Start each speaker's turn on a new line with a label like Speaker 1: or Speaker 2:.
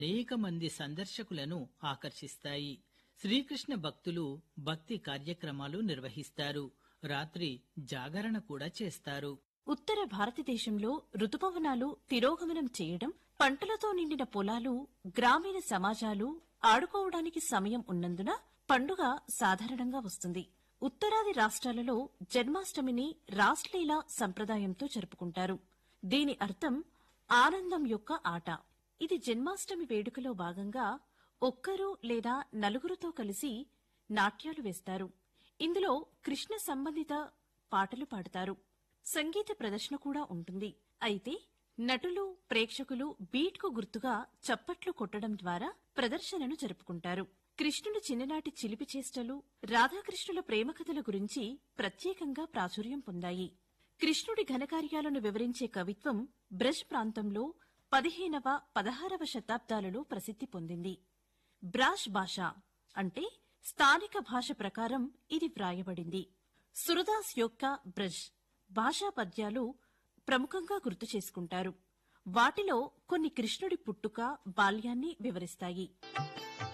Speaker 1: అనేక మంది సందర్శకులను ఆకర్షిస్తాయి శ్రీకృష్ణ భక్తులు భక్తి కార్యక్రమాలు నిర్వహిస్తారు రాత్రి జాగరణ కూడా చేస్తారు
Speaker 2: ఉత్తర భారతదేశంలో ఋతుపవనాలు తిరోగమనం చేయడం పంటలతో నిండిన పొలాలు గ్రామీణ సమాజాలు ఆడుకోవడానికి సమయం ఉన్నందున పండుగ సాధారణంగా వస్తుంది ఉత్తరాది రాష్ట్రాలలో జన్మాష్టమిని రాస్లీలా సంప్రదాయంతో జరుపుకుంటారు దీని అర్థం ఆనందం యొక్క ఆట ఇది జన్మాష్టమి వేడుకలో భాగంగా ఒక్కరు లేదా నలుగురుతో కలిసి నాట్యాలు వేస్తారు ఇందులో కృష్ణ సంబంధిత పాటలు పాడతారు సంగీత ప్రదర్శన కూడా ఉంటుంది అయితే నటులు ప్రేక్షకులు బీట్కు గుర్తుగా చప్పట్లు కొట్టడం ద్వారా ప్రదర్శనను జరుపుకుంటారు కృష్ణుడి చిన్ననాటి చిలిపి చేష్టలు రాధాకృష్ణుల ప్రేమ కథల గురించి ప్రత్యేకంగా ప్రాచుర్యం పొందాయి కృష్ణుడి ఘనకార్యాలను వివరించే కవిత్వం బ్రజ్ ప్రాంతంలో పదిహేనవ పదహారవ శతాబ్దాలలో ప్రసిద్ధి పొందింది బ్రాష్ భాష అంటే స్థానిక భాష ప్రకారం ఇది వ్రాయబడింది సురదాస్ యొక్క బ్రజ్ భాషా పద్యాలు ప్రముఖంగా గుర్తు చేసుకుంటారు వాటిలో కొన్ని కృష్ణుడి పుట్టుక బాల్యాన్ని వివరిస్తాయి